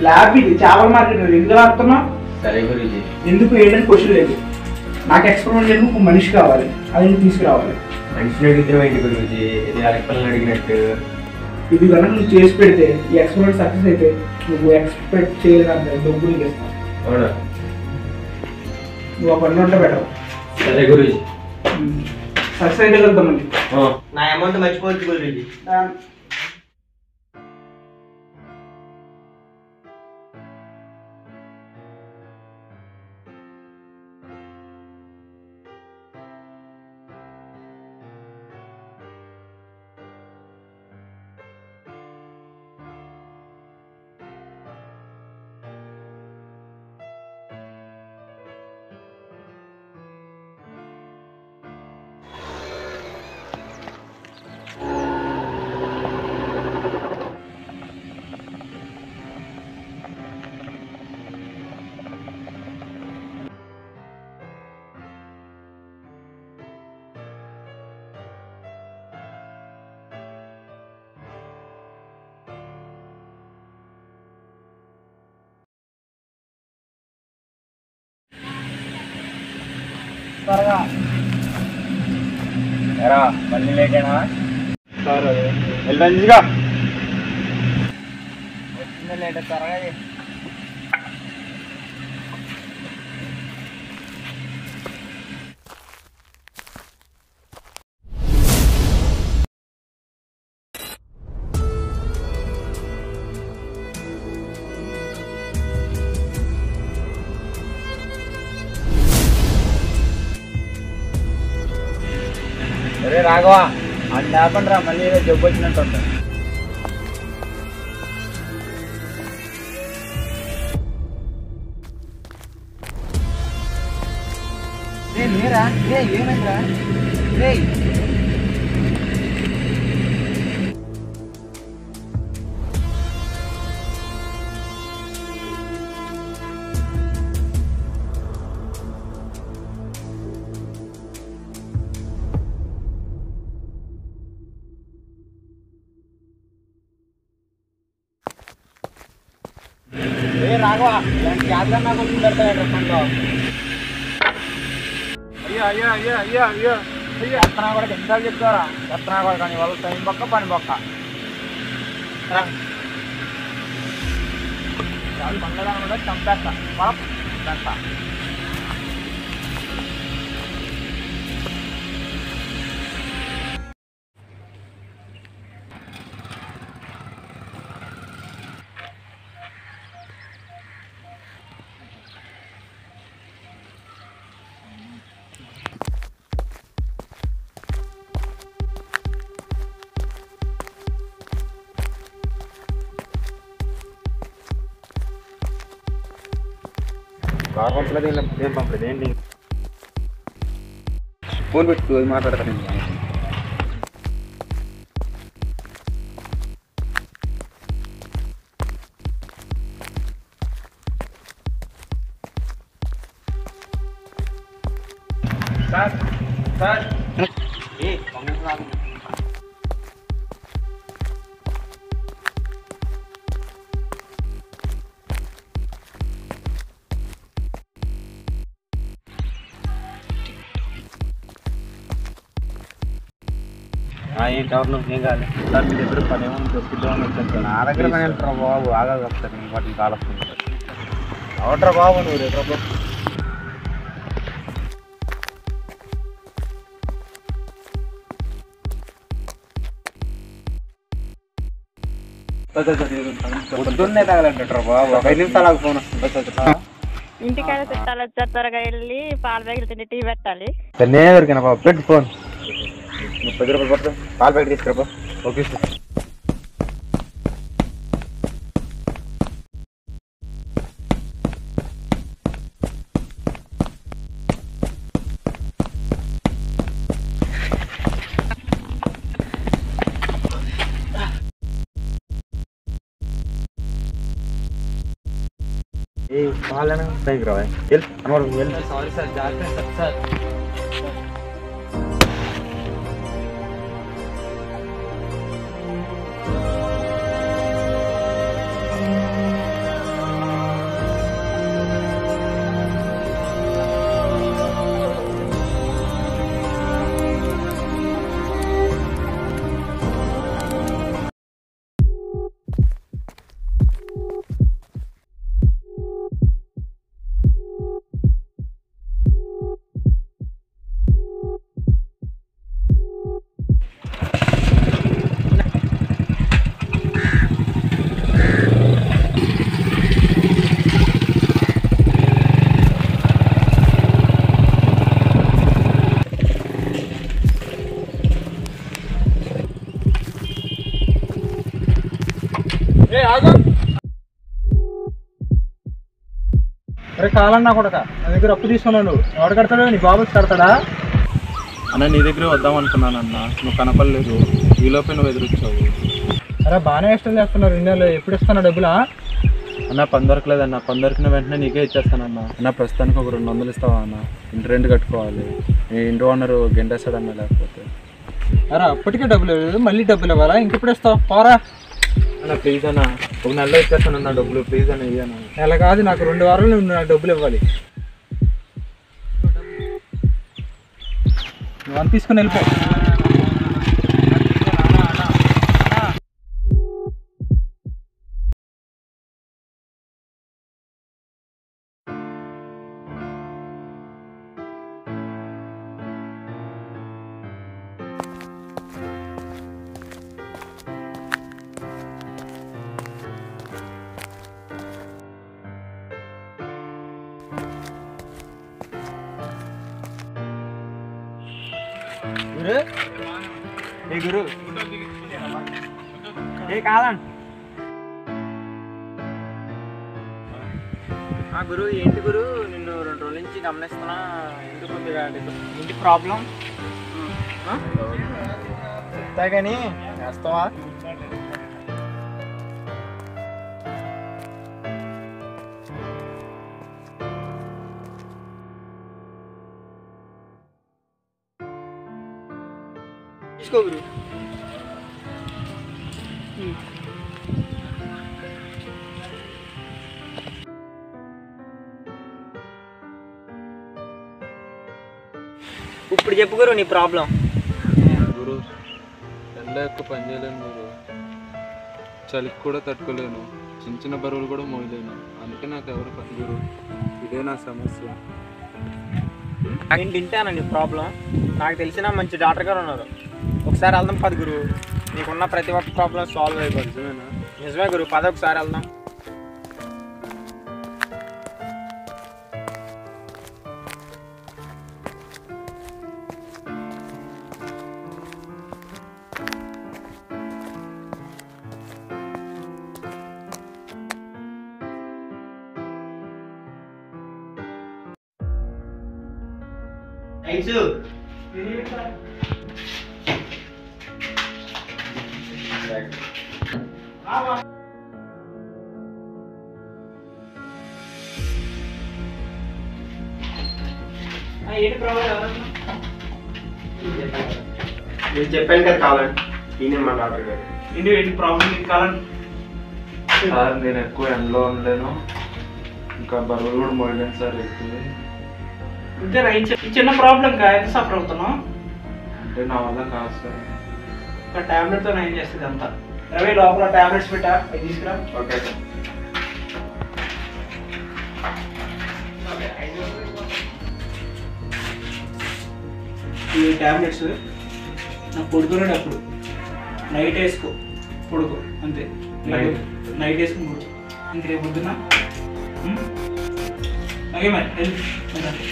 Lab ఇది చేపల market ఎందుకు ఆడుతున్నా సరే గురూజీ ఎందుకు ఏంటని క్వశ్చన్ లేదు నాకు ఎక్స్పెరిమెంట్ చేయడానికి ఒక మనిషి కావాలి అది నువ్వు తీసుకురావాలి మనిషిని అడిగితే ఏంటి గురూజీ ఇది అలకల్ని అడిగినట్టు ఇది కనుక నువ్వు చేసి పెడితే ఈ ఎక్స్పెరిమెంట్ సక్సెస్ అయితే నువ్వు ఎక్స్పెక్ట్ చేయలేనంత డబ్బు నీకు ఇస్తాను అవునా నువ్వు ఆ పని ఉంటే పెట్టవు సరే గురూజీ సక్సెస్ అయితే వెళ్తామండి నా అమౌంట్ మర్చిపోవచ్చు గురూజీ త్వరగా ఎరా మళ్ళీ లేటేనా సార్ వెళ్ళంజిగా వచ్చిందా లేట్ త్వరగా చేయి. అరే రాఘవా అది లేపండి రా మళ్ళీ ఏదో జబ్బు వచ్చినట్టు ఉంటుంది లేరా రే ఏమైందిరా రే ఏ రాఘవ ఇలాంటి జాతర నాకు వచ్చి పెడతాడు రకంలో అయ్యా అయ్యా అయ్యా అయ్యా అయ్యా ఎత్తనా కూడా ఎన్నిసార్లు చెప్తారా ఎత్తనా కూడా కానీ వాళ్ళ టైం పక్క పని పక్క చాలా పండగా కూడా చంపేస్తా మనం చంపేస్తా కార్ పంపలేదు ఏం ఏం పంపలేదు ఏంటి ఫోన్ పెట్టు అది మాట్లాడతాను సార్ సార్ ఏ ఏంటి అవును ఏం కాదు సార్ మీ దగ్గర పని ఏమో దొరికిద్దామని వచ్చాను నా దగ్గర పని ఏంట్రా బాబు ఆగా వస్తాను నేను వాటిని కాలస్తుంది అవట్రా బాబు నువ్వు రేపు పొద్దున్నే తగలంటారా బాబు ఒక ఐదు నిమిషాలు ఫోన్ వస్తుంది ఇంటికాడ చుట్టాలు వచ్చారు త్వరగా వెళ్ళి పాల ప్యాకెట్ తిండి టీ పెట్టాలి నేను దొరికిన బాబు పెట్టు ఫోన్ ముప్పై రూపాయలు పడుతుంది పాలు ప్యాకెట్ తీసుకురా ఓకే సార్ ఏ పాలన టైంకి రావా వెళ్ళు అమ్మవారు వెళ్ళు సారీ సార్ జాగ్రత్త సార్ అరే కాలన్నా కొడక నా దగ్గర అప్పు తీసుకున్నావు నువ్వు ఎవడు కడతాడు నీ బాబు కడతాడా అన్న నీ దగ్గర వద్దాం అనుకున్నాను అన్న నువ్వు కనపడలేదు ఈలోపే నువ్వు ఎదురొచ్చావు అరే బాగానే ఇష్టం చేస్తున్నారు ఇండియాలో ఎప్పుడు ఇస్తున్నా డబ్బులా అన్న పని దొరకలేదన్న పని దొరికిన వెంటనే నీకే ఇచ్చేస్తానన్న అన్న ప్రస్తుతానికి ఒక రెండు వందలు ఇస్తావా అన్న ఇంటి రెంట్ కట్టుకోవాలి నీ ఇంటి ఓనరు గెంటేస్తాడన్న లేకపోతే అరే అప్పటికే డబ్బులు లేదు మళ్ళీ డబ్బులు ఇవ్వాలా ఇంకెప్పుడు ఇస్తావు పోరా అన్న ప్లీజ్ అన్న ఒక నెలలో ఇచ్చేస్తానన్న డబ్బులు ప్లీజ్ అన్న ఇయ్యను నెల కాదు నాకు రెండు వారాలు నువ్వు నాకు డబ్బులు ఇవ్వాలి నువ్వు అంత తీసుకుని వెళ్ళిపో గురు ఏ గురు ఏ కాలం ఆ గురు ఏంటి గురు నిన్ను రెండు రోజుల నుంచి గమనిస్తున్నా ఎందుకు కొద్దిగా ఏంటి ప్రాబ్లం చెప్తా కానీ వేస్తావా తీసుకో గురు ఇప్పుడు చెప్పు గురు నీ ప్రాబ్లం గురు ఎండ ఎక్కువ పని చేయలేను గురు చలికి కూడా తట్టుకోలేను చిన్న చిన్న బరువులు కూడా మోయలేను అందుకే నాకు ఎవరు పని గురు ఇదే నా సమస్య నేను తింటాను నీ ప్రాబ్లం నాకు తెలిసిన మంచి డాక్టర్ గారు ఉన్నారు ఒకసారి వెళ్దాం పది గురు నీకున్న ప్రతి ఒక్క ప్రాబ్లం సాల్వ్ అయిపోతుంది నిజమేనా నిజమే గురు పద ఒకసారి వెళ్దాం ఏంటి ప్రాబ్లం నేను చెప్పాను కదా కావాలని ఈయన మా డాక్టర్ గారు ఏంటి ఏంటి ప్రాబ్లం నీకు కాలం సార్ నేను ఎక్కువ ఎండలో ఉండలేను ఇంకా బరువులు కూడా మోయలేను సార్ ఎక్కువ ఇంతేనా ఈ చి- ఈ చిన్న ప్రాబ్లం కా ఎంత సఫర్ అవుతున్నావు అంటే నా వల్ల కాదు సార్ ఒక టాబ్లెట్తో నయం చేస్తుంది అంతా రవి లోపల టాబ్లెట్స్ పెట్టా అవి తీసుకురా ఓకే సార్ ఈ టాబ్లెట్స్ నాకు పడుకునేటప్పుడు నైట్ వేసుకో పడుకో అంతే Night? నైట్ వేసుకుని పడుకో ఇంక రేపు పొద్దున్న ఉం? ఓకే మరి వెళ్ళు. వెళ్ళు.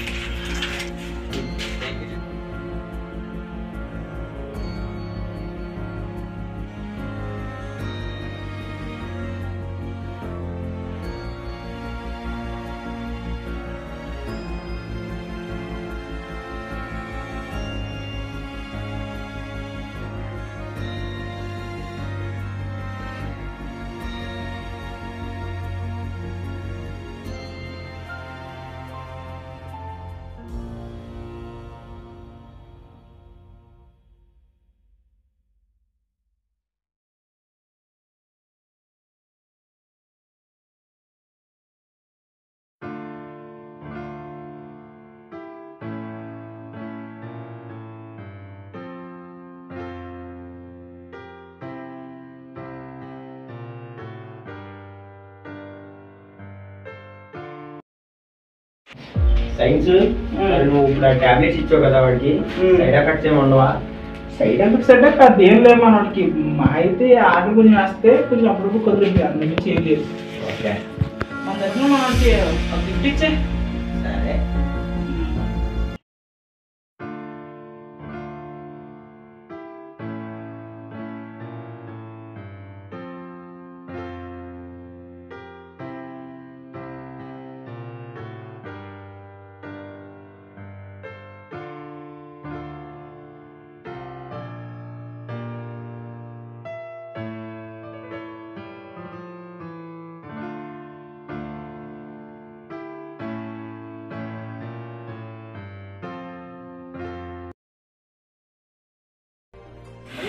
సైన్స్ మరి నువ్వు ఇప్పుడు ఆ టాబ్లెట్స్ ఇచ్చావు కదా వాడికి Hmm. సైడ్ ఎఫెక్ట్స్ ఏమి ఉండవా సైడ్ ఎఫెక్ట్స్ అంటే అది ఏం లేవు మనకి మా అయితే ఆర్డర్ కొంచెం వేస్తే కొంచెం అప్పుడు కుదురుతుంది అంత మించి ఏం లేదు ఓకే మన దగ్గర మనకి గిఫ్ట్ ఇచ్చే సరే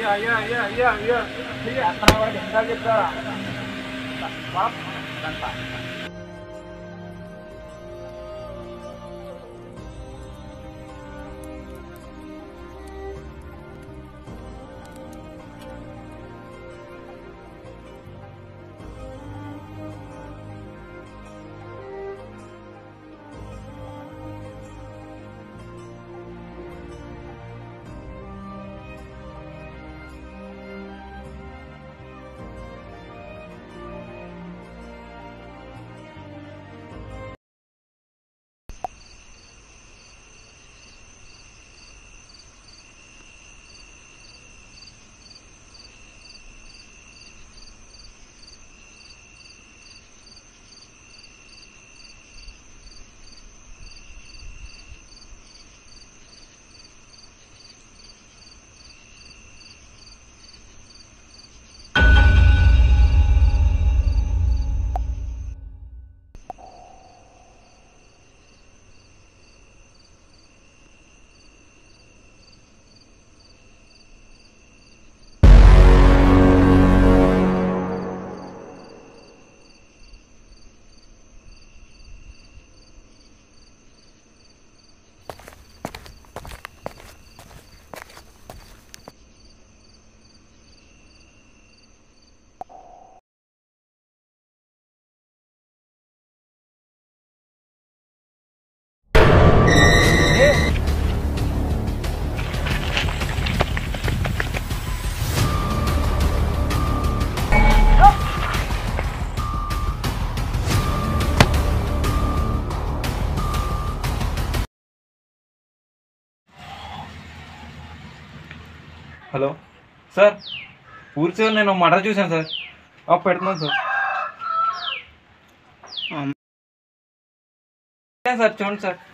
అయ్యా అయ్యా అయ్యా అయ్యా అయ్యా అయ్యా చేస్తున్నావు కూడా ఎన్నిసార్లు చెప్తారా హలో సార్ ఊరి సార్ నేను మర్డర్ చూశాను సార్ ఆ, పెడుతున్నాను సార్ ఏ సార్ చూడండి సార్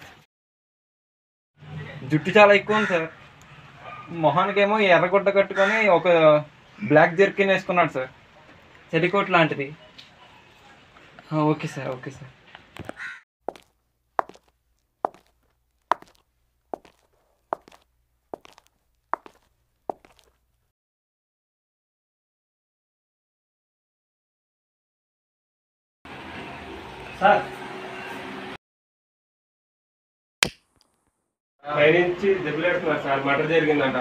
జుట్టు చాలా ఎక్కువ ఉంది సార్ మొహానికేమో ఎర్రగుడ్డ కట్టుకొని ఒక బ్లాక్ జెర్కిన్ వేసుకున్నాడు సార్ చెలికోట్ లాంటిది ఆ, okay sir okay sir sir పైనుంచి దెబ్బలాడుతున్నారు సార్ మటర్ జరిగిందంట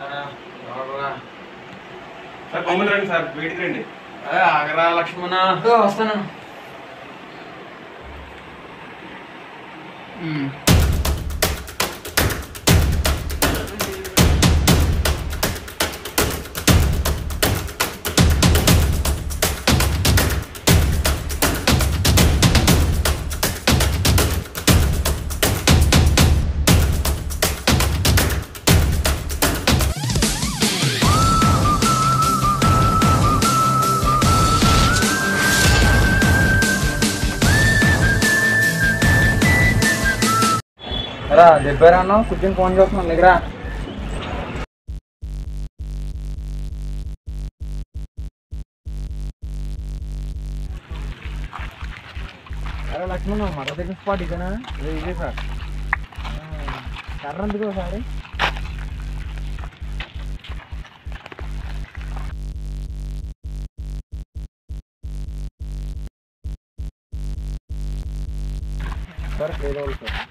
సార్ కొమ్మలు రండి సార్ వీడికి రండి ఆగరా లక్ష్మణ వస్తాను రా దెబ్బరా అన్నావు కూర్చొని ఫోన్ చేస్తున్నాను దగ్గర అరే లక్ష్మణ్ మరో దగ్గర స్పాట్ ఇదేనా అదే ఇదే సార్ కర్ర ఎందుకు సార్ సార్ ఏదో ఒకటి సార్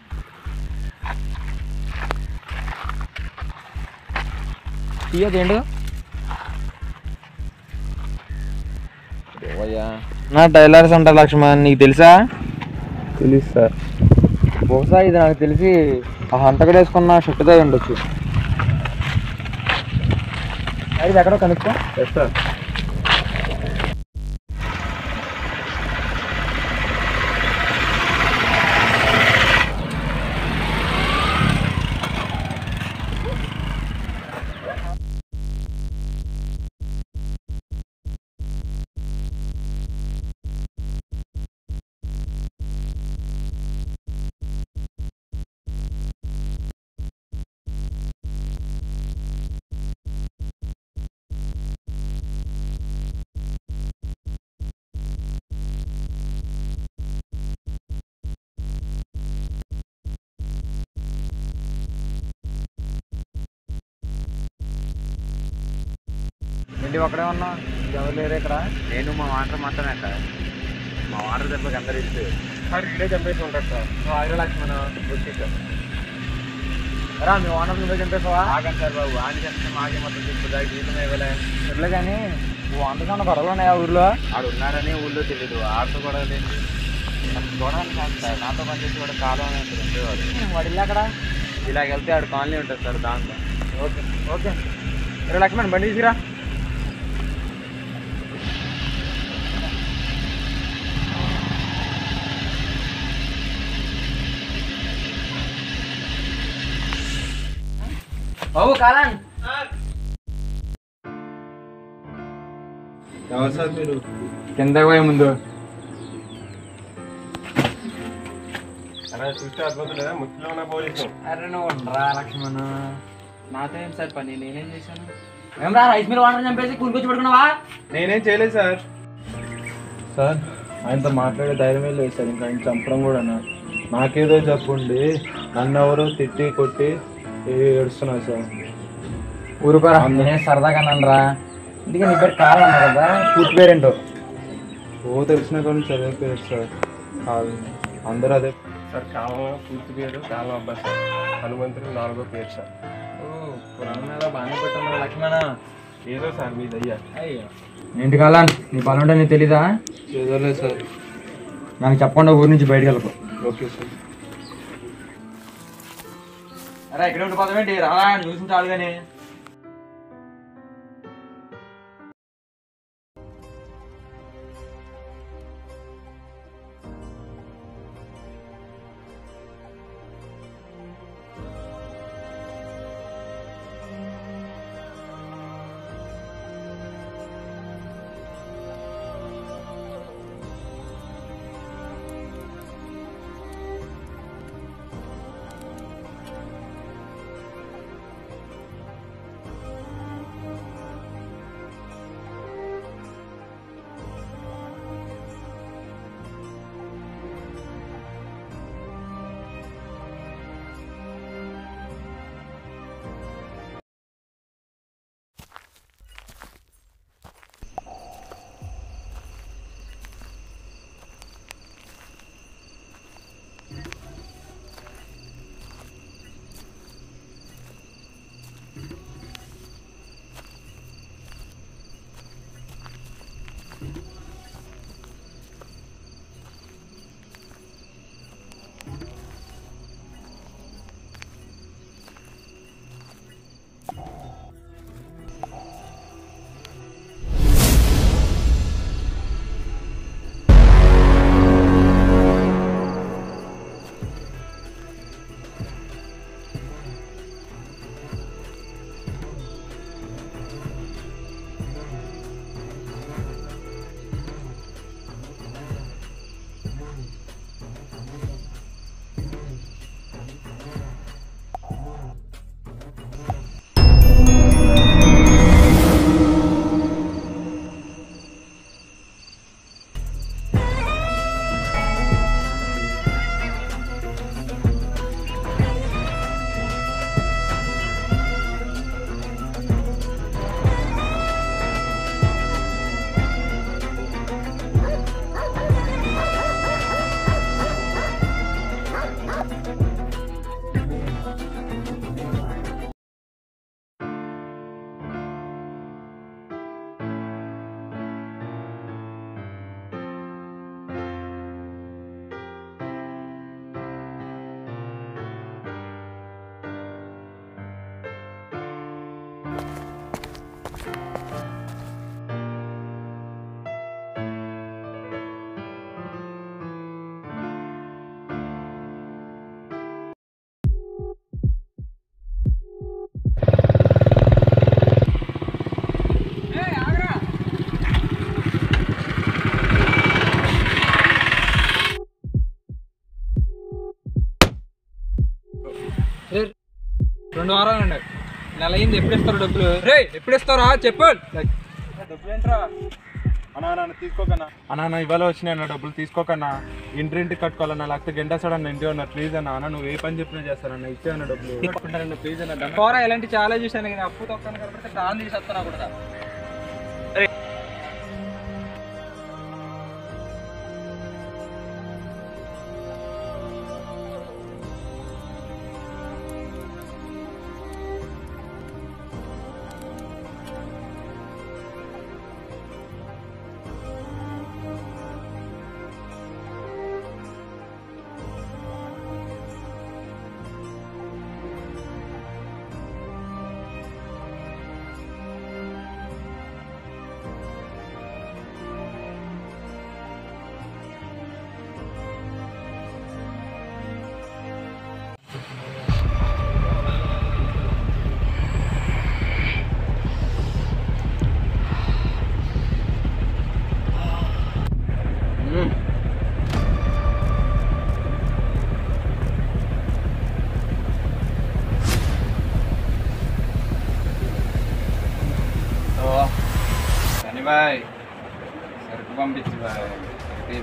తీయదేండు నా టైలర్స్ ఉంటారు లక్ష్మణ్ నీకు తెలుసా తెలుసు సార్ బహుశా ఇది నాకు తెలిసి ఆ హంతకుడు వేసుకున్న షర్టుతో ఉండొచ్చు అది ఎక్కడో కనుక్కో సార్ ఏంటి ఒక్కడే ఉన్నావు ఎవరు లేరు ఇక్కడ నేను మా వాటర్ మాత్రమే సార్ మా వాటర్ దెబ్బకి అందరు ఇస్తే సార్ ఇక్కడే చంపేసి ఉంటారు సార్ నువ్వు ఆయిరో లక్ష్మణ వచ్చేసావు రా మీ ఓనర్ నువ్వే చంపేసావా ఆగండి సార్ బాబు ఆయన చంపితే మాకే మొత్తం చెప్పుదా జీతం ఇవ్వలే ఇవ్వలే కానీ నువ్వు వందకన్నా గొడవలు ఉన్నాయా ఊర్లో ఆడు ఉన్నారని ఊళ్ళో తెలియదు ఆడితో గొడవలు ఏంటి గొడవలు కాదు సార్ నాతో పనిచేసి కూడా కాలం ఉంటుంది ఉండేవాడు వాడు ఇల్లు అక్కడ ఇలాగ వెళ్తే ఆడు కాలనీ ఉంటుంది సార్ దాంట్లో ఓకే ఓకే ఇరవై లక్ష్మణ్ బండి తీసుకురా బాబు కాలాన్ ఎవరు సార్ మీరు కింద పోయే ముందు అలా చూస్తే అద్భుతం లేదా ముఖ్యంలో ఉన్న పోలీసు అరే నువ్వు రా లక్ష్మణ్ నాతో ఏం సార్ పని నేనేం చేశాను ఏం రా రైస్ మిల్ వాటర్ చంపేసి కూలికొచ్చి పడుకున్నావా నేనేం చేయలేదు సార్ సార్ ఆయనతో మాట్లాడే ధైర్యమే లేదు సార్ ఇంకా ఆయన చంపడం కూడా నాకేదో చెప్పుండి నన్ను ఎవరో తిట్టి కొట్టి ఏడుస్తున్నారు సార్ ఊరుకోరా నేనే సరదాగా అన్నాను రా ఇందుకే నీ పేరు కాలం అన్నా కదా పూర్తి పేరేంటో ఓ తెలిసిన కానీ చదివిపోయారు సార్ కాదు అందరూ అదే సార్ కాలం పూర్తి పేరు కాలం అబ్బాయి సార్ హనుమంతుడు నాలుగో పేరు సార్ పురాణం మీద బాగానే పెట్టాను లక్ష్మణ ఏదో సార్ మీ దయ్యా అయ్యో ఏంటి కాలాన్ నీ పని ఉంటే నీకు తెలీదా ఏదో లేదు సార్ నాకు చెప్పకుండా ఊరి నుంచి బయటకు వెళ్ళకు ఓకే సార్ అరే ఇక్కడ ఉండి పోతాం ఏంటి రా చూసి చాలు కానీ రెండు వారాలు అండి నెల అయింది ఎప్పుడు ఇస్తారు డబ్బులు రే ఎప్పుడు ఇస్తారా చెప్పు అన్నా నన్ను తీసుకోకన్నా అన్నా నా ఇవాళ వచ్చినాయి అన్న డబ్బులు తీసుకోకన్నా ఇంటి ఇంటికి కట్టుకోవాలన్నా లేకపోతే గంటేస్తాడన్న ఇంటి అన్న ప్లీజ్ అన్న అన్న నువ్వు ఏ పని చెప్పినా చేస్తానన్న ఇచ్చే అన్న డబ్బులు ప్లీజ్ అన్న పోరా ఇలాంటి చాలా చూశాను కానీ అప్పు తొక్కను కాబట్టి దాన్ని తీసేస్తాను కూడా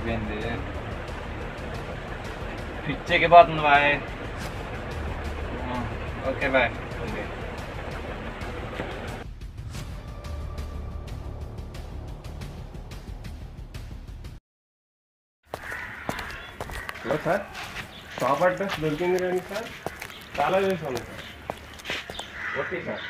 అయిపోయింది పిచ్చెక్కిపోతుంది bye okay bye okay hello sir shop address దొరికింది కానీ సార్ చాలా చేసాను సార్ ఓకే సార్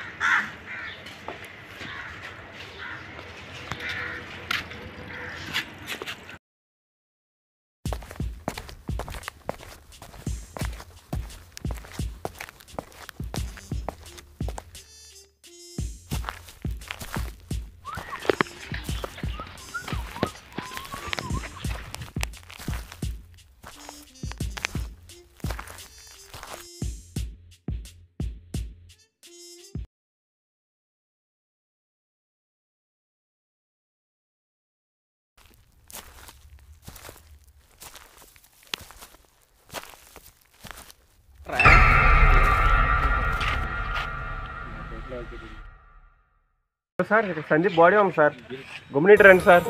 సార్ ఇక్కడ సందీప్ బాడీ ఉంది సార్ గుమ్మినీటి రండి సార్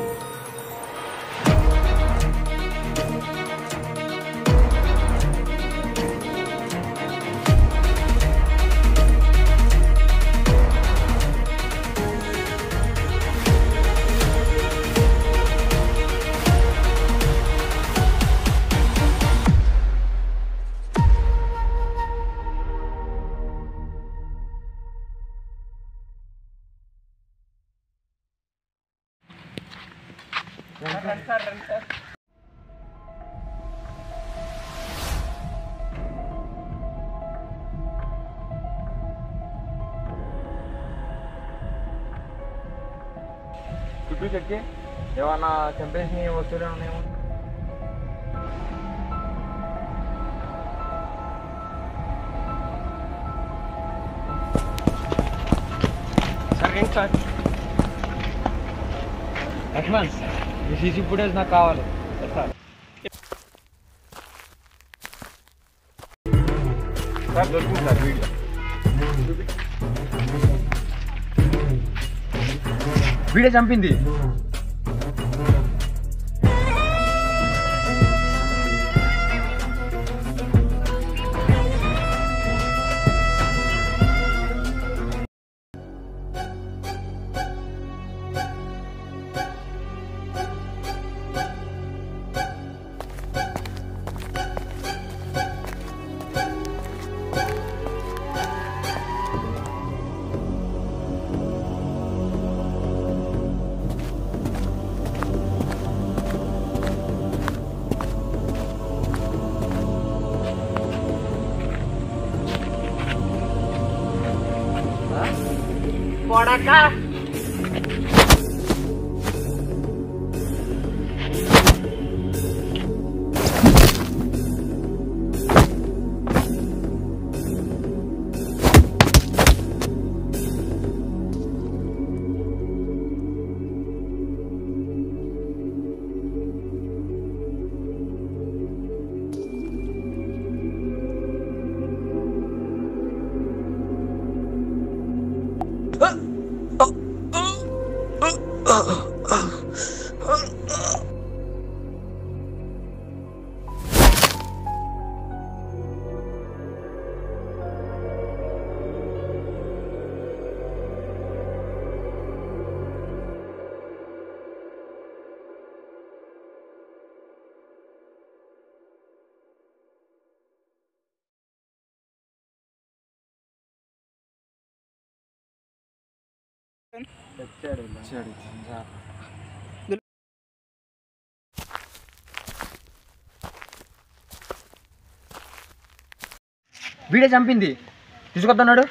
చుట్టూ చెక్కి ఏమన్నా చంపేసిన వస్తువులు ఉన్నాయేమో సార్ ఏంటి సార్ లక్ష్మణ్ ఈ సీసీ ఫుటేజ్ నాకు కావాలి సార్ దొరికింది సార్ వీడియో వీడే చంపింది వీడే చంపింది తీసుకొస్తున్నాడు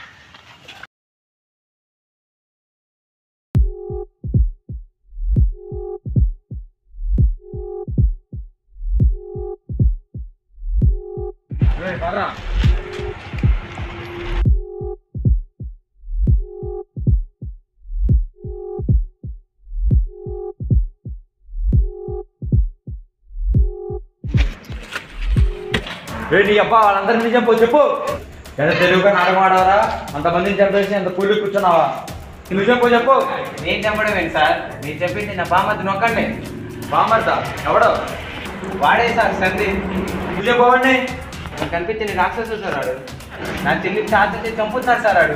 నీ అబ్బా వాళ్ళందరినీ చెప్పు చెప్పు ఎంత తెలుగుగా నాటకం ఆడవరా అంతమందిని చంపేసి అంత కూలి కూర్చున్నావా నువ్వు చెప్పు చెప్పు నేను చెప్పడం ఏంటి సార్ మీరు చెప్పింది నా బామతి నొక్కండి బామర్దా ఎవడో వాడే సార్ సంధి పూజ బాగుండే కనిపించింది రాక్షసు సార్ వాడు నా చెల్లి ఛార్జ్ చేసి చంపుతున్నాడు సార్ వాడు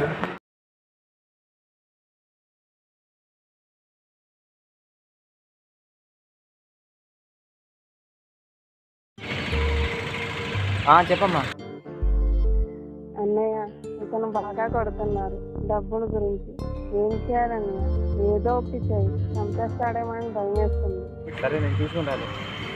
చెప్పమ్మా అన్నయ్య ఇతను బాగా కొడుతున్నారు డబ్బుల గురించి ఏం చేయాలన్నయ్య ఏదో ఒకటి చేయి చంపేస్తాడేమో అని భయం వేస్తుంది సరే నేను చూసుకుంటాను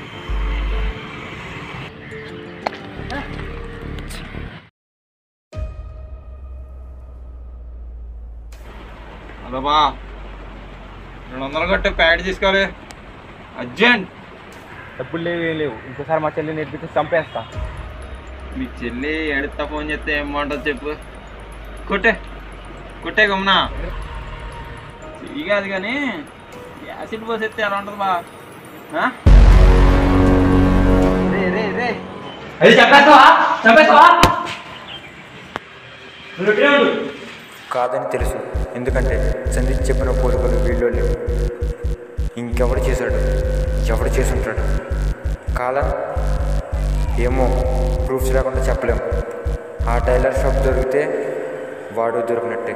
హలో బా రెండు వందలు కట్టే ప్యాడ్ తీసుకోవాలి అర్జెంట్ డబ్బులు లేవు ఏం లేవు ఇంకోసారి మా చెల్లి నేర్పిస్తే చంపేస్తా మీ చెల్లి ఎడతా ఫోన్ చేస్తే ఏం బాగుంటుంది చెప్పు కొట్టే కొట్టే గమ్నా చెయ్యి కాదు కానీ యాసిడ్ పోసేస్తే ఎలా ఉంటుంది బా ఆ? రే రే రే అది చంపేస్తావా చంపేస్తావా నువ్వు ఇక్కడే ఉండు కాదని తెలుసు ఎందుకంటే సందీప్ చెప్పిన కోరికలు వీళ్ళు లేవు ఇంకెవడు చేశాడు ఎవడు చేసి ఉంటాడు కాలం ఏమో ప్రూఫ్స్ లేకుండా చెప్పలేము ఆ టైలర్ షాప్ దొరికితే వాడు దొరికినట్టే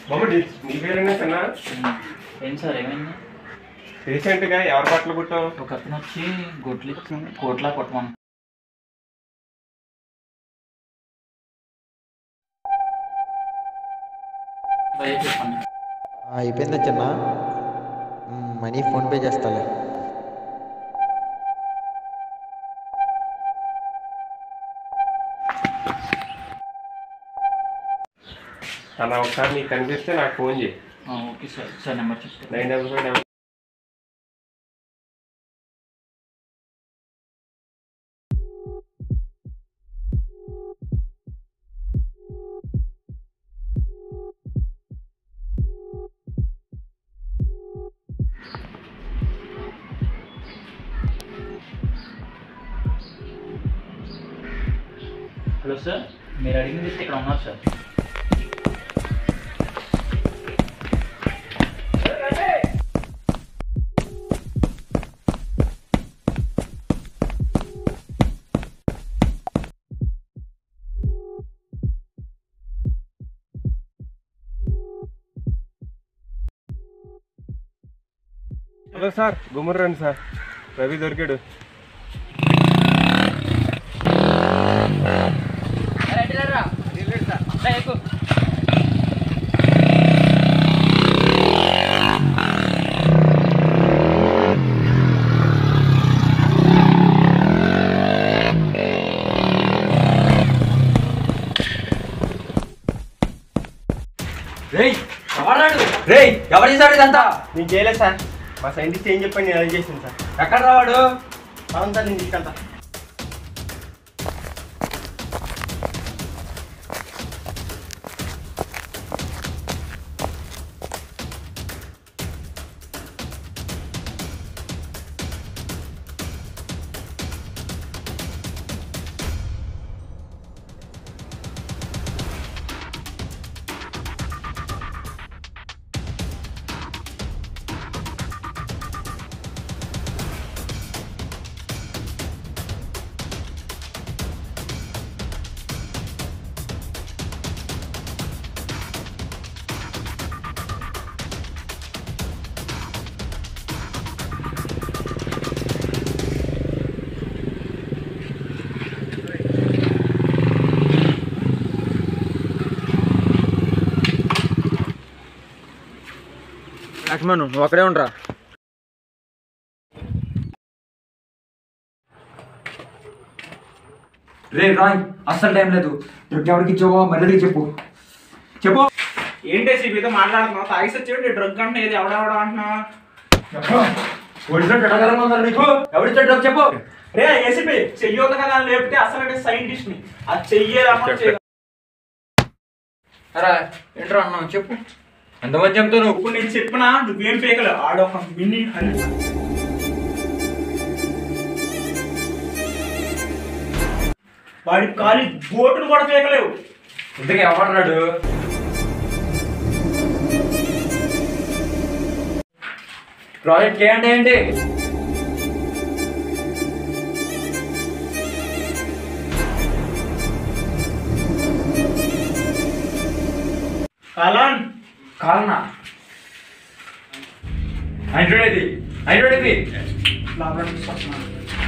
బాబు నీ పేరేనా చిన్న ఏం సార్ ఏమైంది రీసెంట్గా ఎవరి బట్టలు కుట్టావు ఒక అతను వచ్చి గొడ్లు కోట్లా కొట్టమని భయ చెప్పండి అయిపోయిందా చిన్న మ్, మనీ ఫోన్పే చేస్తాలే అలా ఒకసారి నీకు కనిపిస్తే నాకు ఫోన్ చేయి ఆ, ఓకే సార్ సార్ నెంబర్ చెప్తాను nine double five double hello sir మీరు అడిగిన లిస్ట్ ఇక్కడ ఉన్నారు సార్ హలో సార్ గుమ్మరు రండి సార్ రవి దొరికాడు రేయ్ ఎవరు చేశాడు ఇదంతా నేను చేయలేదు సార్ మా సైంటిస్ట్ ఏం చెప్పండి నేను అది చేసింది సార్ ఎక్కడ రావాడు అవును సార్ నేను తీసుకెళ్తా లక్ష్మణ్ నువ్వు అక్కడే ఉండరా రే రాయ్ అస్సలు టైం లేదు డ్రగ్ ఎవరికి ఇచ్చావో మర్యాదకి చెప్పు చెప్పు ఏంటి సిబితో మాట్లాడుతున్నావు తాగిసి వచ్చి డ్రగ్ అంటే ఏది ఎవడెవడ అంటున్నావా ఒడిలో ఎడగలంగా ఉందా నీకు ఎవరిచ్చా డ్రగ్ చెప్పు రే ఏసీపీ చెయ్యొద్దు కదా అని లేపితే అసలు సైంటిస్ట్ ని అది చెయ్యేలా అరా ఏంట్రా అన్నావు చెప్పు ఎంతమంది చెప్తావు నువ్వు ఇప్పుడు నేను చెప్పినా నువ్వేం పేకలు ఆడొక మినీ హనీ వాడి కాలి బోటును కూడా పేకలేవు ఇంతకీ ఎవడన్నాడు ప్రాజెక్ట్ చేయండి ఏంటి కాలాన్ కాలనా హండ్రెడ్ ఇది హండ్రెడ్ ఇది లోపల తీసుకొస్తున్నాను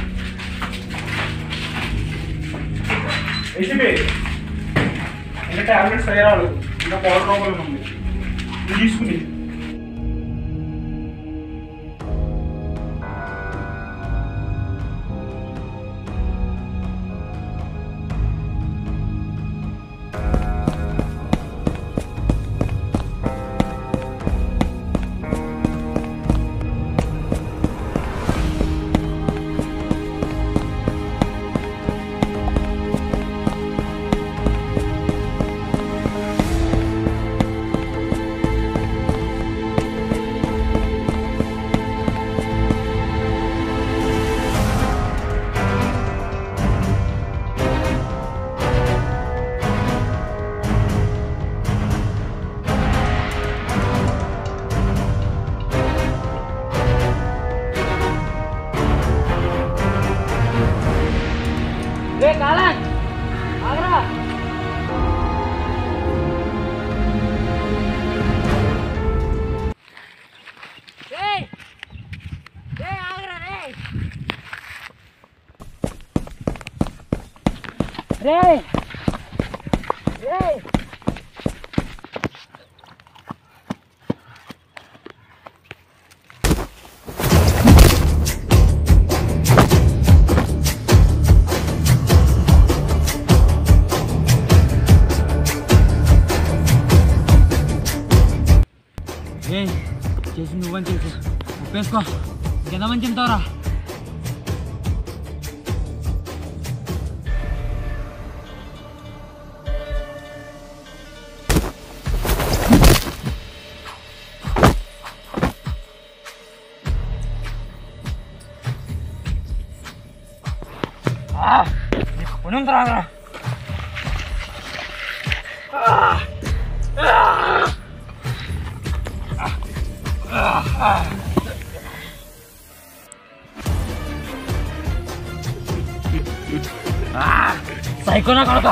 ఏసీపీ ఇంకా టాబ్లెట్స్ తయారు ఇంకా పౌడర్ రూపంలో ఉంది ఇది తీసుకుని చేసి నువ్వని చేసి ఒప్పేసుకో ఇంకెంతమంది తింటావురా రాగరా సైకోనా కొడక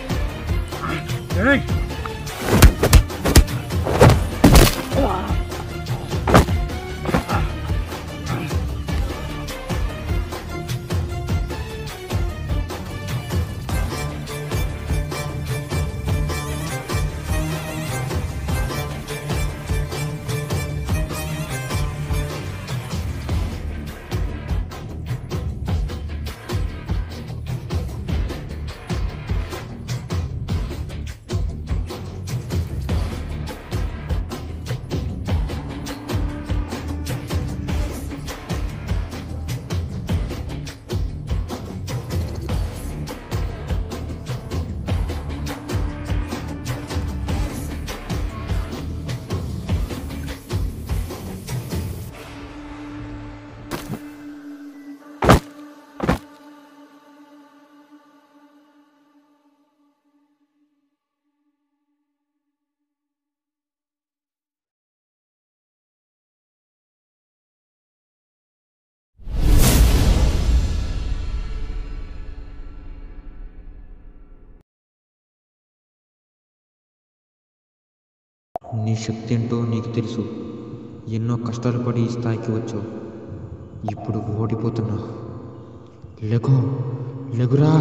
నీ శక్తి ఏంటో నీకు తెలుసు ఎన్నో కష్టాలు పడి ఈ స్థాయికి వచ్చావు ఇప్పుడు ఓడిపోతున్నా లెగో లెగురా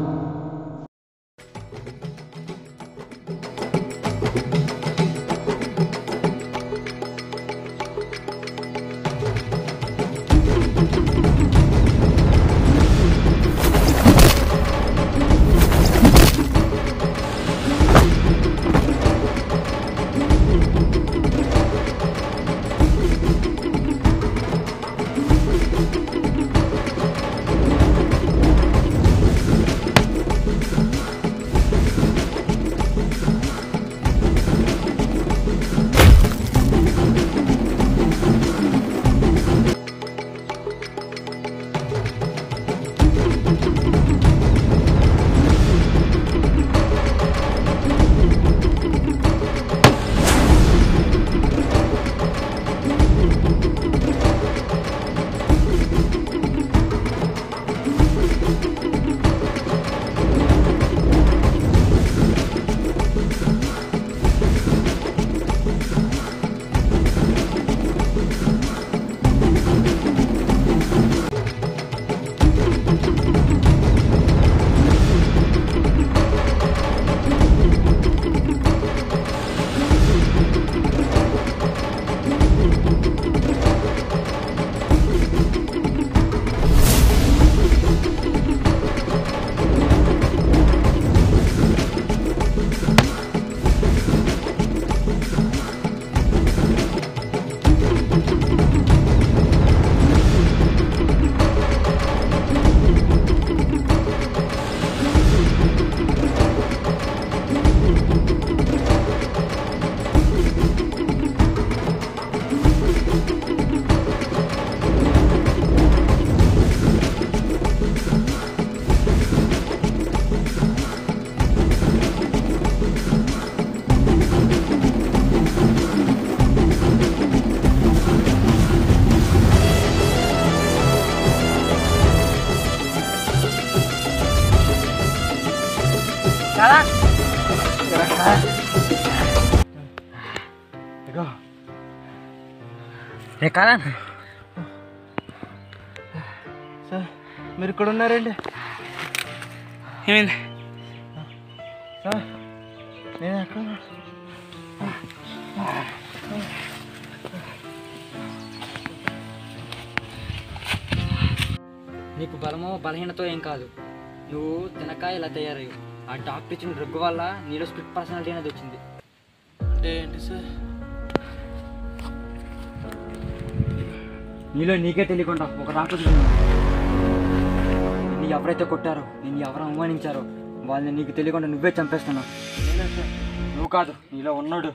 ఏ కాదన్ సార్ మీరు ఇక్కడ ఉన్నారండి ఏమైంది సార్ నేను ఎక్కడ నీకు బలమో బలహీనతో ఏం కాదు నువ్వు తినక ఇలా తయారయ్యావు ఆ డాక్టర్ ఇచ్చిన డ్రగ్ వల్ల నీలో స్ప్లిట్ పర్సనాలిటీ అనేది వచ్చింది అంటే ఏంటి సార్ నీలో నీకే తెలియకుండా ఒక డాక్టర్ నిన్ను ఎవరైతే కొట్టారో నిన్ను ఎవరు అవమానించారో వాళ్ళని నీకు తెలియకుండా నువ్వే చంపేస్తున్నావు నువ్వు కాదు నీలో ఉన్నాడు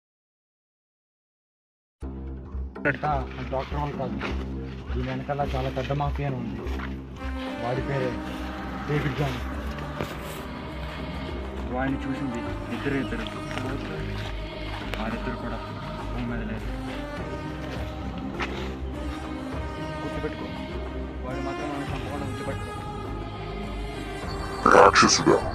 డాక్టర్ వాళ్ళు కాదు దీని వెనకాల చాలా పెద్ద మాఫియా ఉంది వాడి పేరే డేవిడ్ జాన్ వాడిని చూసింది ఇద్దరు ఇద్దరు వారిద్దరు కూడా భూమి మీద లేదు గుర్తుపెట్టుకో వాడు మాత్రం మనం చంపకుండా గుర్తుపెట్టుకో రాక్షసుడా